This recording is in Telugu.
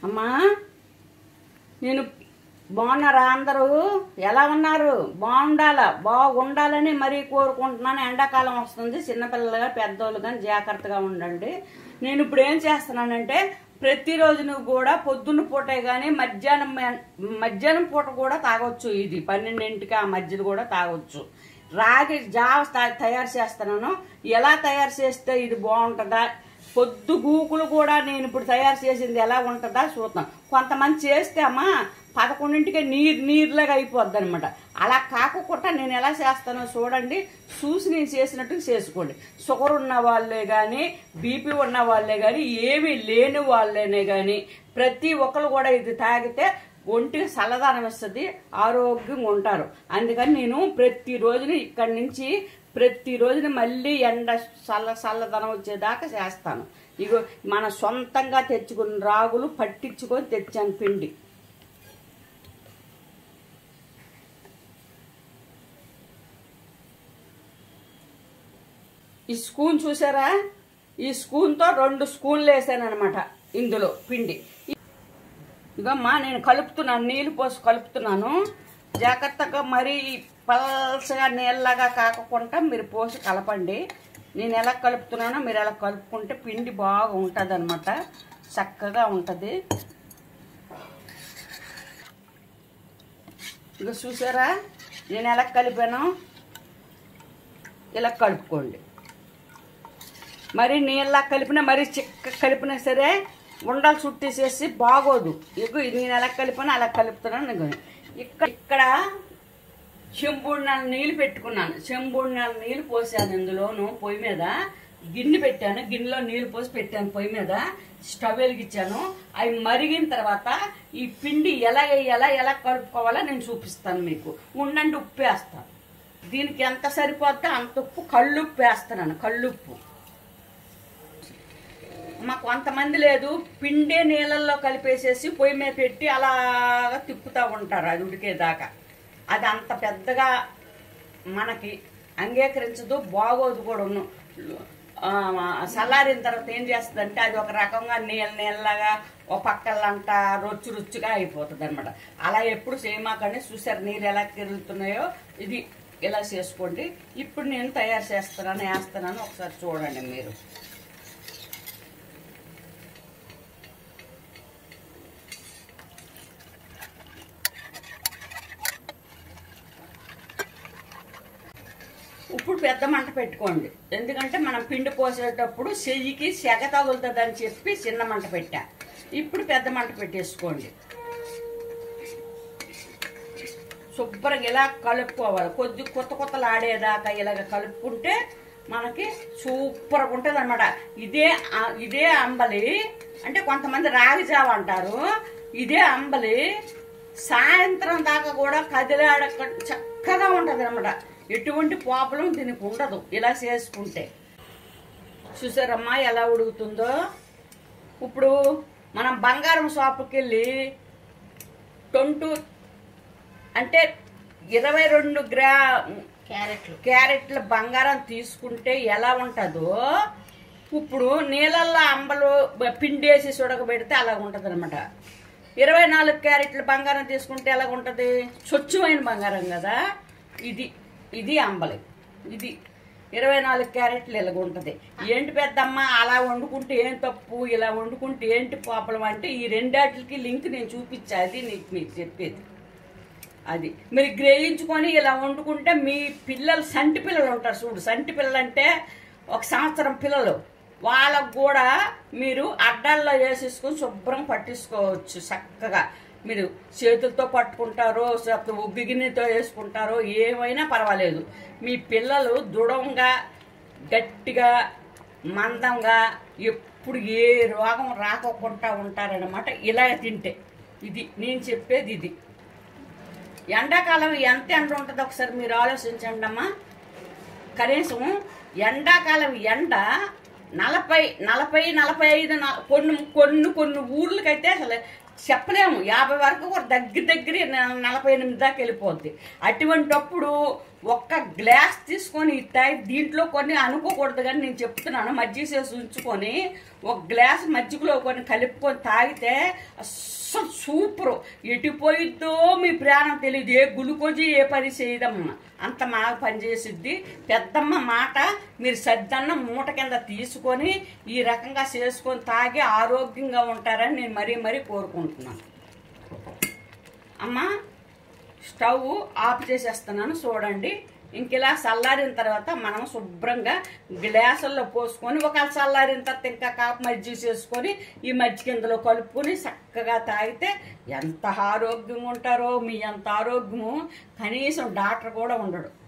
అమ్మా నేను బాగున్నారా అందరూ ఎలా ఉన్నారు బాగుండాలా బాగుండాలని మరీ కోరుకుంటున్నాను ఎండాకాలం వస్తుంది చిన్నపిల్లలుగా పెద్దోళ్ళు కానీ జాగ్రత్తగా ఉండండి నేను ఇప్పుడు ఏం చేస్తున్నానంటే ప్రతిరోజును కూడా పొద్దున్న పూటే కానీ మధ్యాహ్నం మధ్యాహ్నం పూట కూడా తాగొచ్చు ఇది పన్నెండింటికి ఆ మధ్యలో కూడా తాగొచ్చు రాగి జావ తా- తయారు చేస్తున్నాను ఎలా తయారు చేస్తే ఇది బాగుంటుందా పొద్దు గూకులు కూడా నేను ఇప్పుడు తయారు చేసింది ఎలా ఉంటుందా చూద్దాం కొంతమంది చేస్తే అమ్మా పదకొండింటికి నీరు నీరులాగా అయిపోద్ది అనమాట అలా కాకుండా నేను ఎలా చేస్తానో చూడండి చూసి నేను చేసినట్టు చేసుకోండి షుగర్ ఉన్న వాళ్ళే కానీ బీపీ ఉన్న వాళ్ళే కానీ ఏమీ లేని వాళ్ళేనే కానీ ప్రతి ఒక్కరు కూడా ఇది తాగితే ఒంటికి చల్లదనం ఇస్తుంది ఆరోగ్యంగా ఉంటారు అందుకని నేను ప్రతి రోజుని ఇక్కడి నుంచి ప్రతి రోజున మళ్ళీ ఎండ చల్ల చల్లదనం వచ్చేదాకా చేస్తాను ఇగో మన సొంతంగా తెచ్చుకున్న రాగులు పట్టించుకొని తెచ్చాను పిండి ఈ స్పూన్ చూసారా ఈ స్పూన్తో రెండు స్పూన్లు వేసాను అనమాట ఇందులో పిండి ఇగమ్మా నేను కలుపుతున్నాను నీళ్ళు పోసి కలుపుతున్నాను జాగ్రత్తగా మరీ పల్సగా నీళ్ళగా కాకుండా మీరు పోసి కలపండి నేను ఎలా కలుపుతున్నానో మీరు ఎలా కలుపుకుంటే పిండి బాగా ఉంటుంది అనమాట చక్కగా ఉంటుంది ఇక చూసారా నేను ఎలా కలిపాను ఇలా కలుపుకోండి మరి నీళ్ళ కలిపినా మరీ చిక్క కలిపినా సరే ఉండలు చుట్టేసేసి బాగోదు ఇగో నేను ఎలా కలిపానో అలా కలుపుతున్నాను ఇగో. ఇక్కడ ఇక్కడ చెంబుడు నెల నీళ్ళు పెట్టుకున్నాను చెంబుడు నెల నీళ్ళు పోసాను ఇందులోను పొయ్యి మీద గిన్నె పెట్టాను గిన్నెలో నీళ్ళు పోసి పెట్టాను పొయ్యి మీద స్టవ్ వెలిగించాను అవి మరిగిన తర్వాత ఈ పిండి ఎలా వేయాలా ఎలా కలుపుకోవాలో నేను చూపిస్తాను మీకు ఉండండి ఉప్పు వేస్తాను దీనికి ఎంత సరిపోతే అంత ఉప్పు కళ్ళుప్పు వేస్తున్నాను కళ్ళుప్పు మా కొంతమంది లేదు పిండే నీళ్ళల్లో కలిపేసేసి పొయ్యి మీద పెట్టి అలాగా తిప్పుతూ ఉంటారు అది ఉడికేదాకా అది అంత పెద్దగా మనకి అంగీకరించదు బాగోదు కూడా చల్లారిన తర్వాత ఏం చేస్తుందంటే అది ఒక రకంగా నీళ్ళ నీళ్ళగా ఒక పక్కలంతా రొచ్చు రుచిగా అయిపోతుంది అనమాట అలా ఎప్పుడు చేయమాకండి చూసారు నీళ్ళు ఎలా కిరులుతున్నాయో ఇది ఇలా చేసుకోండి ఇప్పుడు నేను తయారు చేస్తున్నాను వేస్తున్నాను ఒకసారి చూడండి మీరు ఇప్పుడు పెద్ద మంట పెట్టుకోండి ఎందుకంటే మనం పిండి పోసేటప్పుడు చెయ్యికి సెగ తగులుతుందని చెప్పి చిన్న మంట పెట్టా ఇప్పుడు పెద్ద మంట పెట్టేసుకోండి శుభ్రంగా ఇలా కలుపుకోవాలి కొద్ది కొత్త కొత్తలు ఆడేదాకా ఇలాగ కలుపుకుంటే మనకి సూపర్గా ఉంటుంది అనమాట ఇదే ఆ- ఇదే అంబలి అంటే కొంతమంది రాగి జావ అంటారు ఇదే అంబలి సాయంత్రం దాకా కూడా కదిలాడ చక్కగా ఉంటుంది అనమాట ఎటువంటి ప్రాబ్లం దీనికి ఉండదు ఇలా చేసుకుంటే చూసారమ్మా ఎలా ఉడుకుతుందో ఇప్పుడు మనం బంగారం షాపుకి వెళ్ళి ట్వంటీ అంటే ఇరవై రెండు గ్రా క్యారెట్లు క్యారెట్ల బంగారం తీసుకుంటే ఎలా ఉంటుందో ఇప్పుడు నీళ్ళల్లో అంబలు బ- పిండేసి సుడకబెడితే అలా ఉంటుంది అనమాట ఇరవై నాలుగు క్యారెట్ల బంగారం తీసుకుంటే ఎలా ఉంటుంది స్వచ్ఛమైన బంగారం కదా ఇది ఇది అంబలి ఇది ఇరవై నాలుగు క్యారెట్లు ఇలాగ ఉంటుంది ఏంటి పెద్దమ్మ అలా వండుకుంటే ఏం తప్పు ఇలా వండుకుంటే ఏంటి పాపలం అంటే ఈ రెండాటికి లింక్ నేను చూపించా అది నీకు మీకు చెప్పేది అది మీరు గ్రహించుకొని ఇలా వండుకుంటే మీ పిల్లలు సంటి పిల్లలు ఉంటారు చూడు సంటి పిల్లలు అంటే ఒక సంవత్సరం పిల్లలు వాళ్ళకు కూడా మీరు అడ్డాల్లో వేసేసుకొని శుభ్రం పట్టించుకోవచ్చు చక్కగా మీరు చేతులతో పట్టుకుంటారో లేకపోతే ఉగ్గు గిన్నెతో వేసుకుంటారో ఏమైనా పర్వాలేదు మీ పిల్లలు దృఢంగా గట్టిగా మందంగా ఎప్పుడు ఏ రోగం రాకోకుండా ఉంటారనమాట ఇలా తింటే ఇది నేను చెప్పేది ఇది ఎండాకాలం ఎంత ఎండ ఉంటుందో ఒకసారి మీరు ఆలోచించండి అమ్మా కనీసం ఎండాకాలం ఎండ నలభై నలభై నలభై ఐదు న- కొన్ని కొన్ని కొన్ని ఊర్లకైతే అసలు చెప్పలేము యాభై వరకు కూడా దగ్గర దగ్గర న- నలభై ఎనిమిది దాకా వెళ్ళిపోద్ది అటువంటప్పుడు ఒక్క గ్లాస్ తీసుకొని తాగి దీంట్లో కొన్ని అనుకోకూడదు కానీ నేను చెప్తున్నాను మజ్జిగ చేసి ఉంచుకొని ఒక గ్లాస్ మజ్జిగలో కొన్ని కలుపుకొని తాగితే అస్సలు సూపరు ఎటుపోయిద్దో మీ ప్రాణం తెలియదు ఏ గులుకోజీ ఏ పని చేయదమ్మా అంత బాగా పనిచేసిద్ది పెద్దమ్మ మాట మీరు సద్దన్న మూట కింద తీసుకొని ఈ రకంగా చేసుకొని తాగి ఆరోగ్యంగా ఉంటారని నేను మరీ మరీ కోరుకుంటున్నాను అమ్మా స్టవ్ ఆఫ్ చేసేస్తున్నాను చూడండి ఇంక ఇలా చల్లారిన తర్వాత మనం శుభ్రంగా గ్లాసుల్లో పోసుకొని ఒకవేళ చల్లారిన తర్వాత ఇంకా కాపు మజ్జిగ చేసుకొని ఈ మజ్జిగ ఇందులో కలుపుకొని చక్కగా తాగితే ఎంత ఆరోగ్యంగా ఉంటారో మీ ఎంత ఆరోగ్యము కనీసం డాక్టర్ కూడా ఉండడు